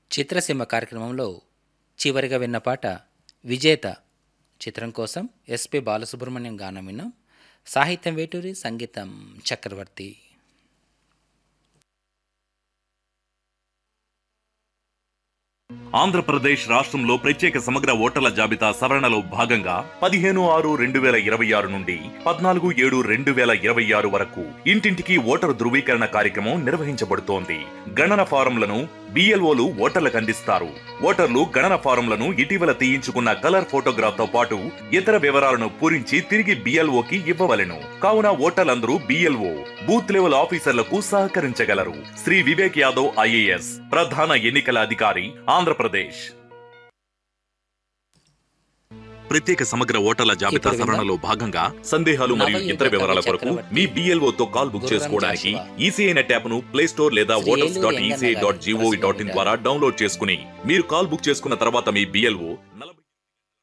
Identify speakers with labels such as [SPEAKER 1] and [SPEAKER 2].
[SPEAKER 1] చిత్రసీమ కార్యక్రమంలో చివరిగా విన్న పాట విజేత చిత్రం కోసం ఎస్పి బాలసుబ్రహ్మణ్యం గానం విన్నాం సాహిత్యం వేటూరి సంగీతం చక్రవర్తి
[SPEAKER 2] ఆంధ్రప్రదేశ్ రాష్ట్రంలో ప్రత్యేక సమగ్ర ఓటర్ల జాబితా సవరణలో భాగంగా పదిహేను ఆరు రెండు వేల ఇరవై ఆరు నుండి పద్నాలుగు ఏడు రెండు వేల ఇరవై ఆరు వరకు ఇంటింటికి ఓటరు ధృవీకరణ కార్యక్రమం నిర్వహించబడుతోంది గణన ఫారంలను బిఎల్ఓలు ఓటర్లకు అందిస్తారు ఓటర్లు గణన ఫారంలను ఇటీవల తీయించుకున్న కలర్ ఫోటోగ్రాఫ్ తో పాటు ఇతర వివరాలను పూరించి తిరిగి బిఎల్ఓకి ఇవ్వవలెను కావున ఓటర్లందరూ బిఎల్ఓ బూత్ లెవెల్ ఆఫీసర్లకు సహకరించగలరు శ్రీ వివేక్ యాదవ్ ఐఏఎస్ ప్రధాన ఎన్నికల అధికారి ఆంధ్రప్రదేశ్ ప్రత్యేక సమగ్ర ఓటర్ల జాబితా
[SPEAKER 1] ఇప్పుడు విందాం.
[SPEAKER 2] సవరణలో భాగంగా సందేహాలు మరియు
[SPEAKER 1] నవయుగ
[SPEAKER 2] ఇతర వివరాల
[SPEAKER 1] కవి
[SPEAKER 2] కొరకు
[SPEAKER 1] చక్రవర్తి,
[SPEAKER 2] మీ బిఎల్ఓ తో కాల్ బుక్
[SPEAKER 1] గుర్రం
[SPEAKER 2] చేసుకోవడానికి
[SPEAKER 1] జాషువా,
[SPEAKER 2] ఈసీఐ నెట్ యాప్ ను ప్లే స్టోర్ లేదా
[SPEAKER 1] శ్రీ
[SPEAKER 2] ఓటర్స్
[SPEAKER 1] ఏలూరు
[SPEAKER 2] డాట్
[SPEAKER 1] ఎంగన్న
[SPEAKER 2] ఈసీఐ డాట్
[SPEAKER 1] గారి
[SPEAKER 2] జీఓవి డాట్ ఇన్
[SPEAKER 1] ప్రశ్న
[SPEAKER 2] ద్వారా డౌన్లోడ్ చేసుకుని మీరు కాల్ బుక్ చేసుకున్న తర్వాత మీ బిఎల్ఓ నలభై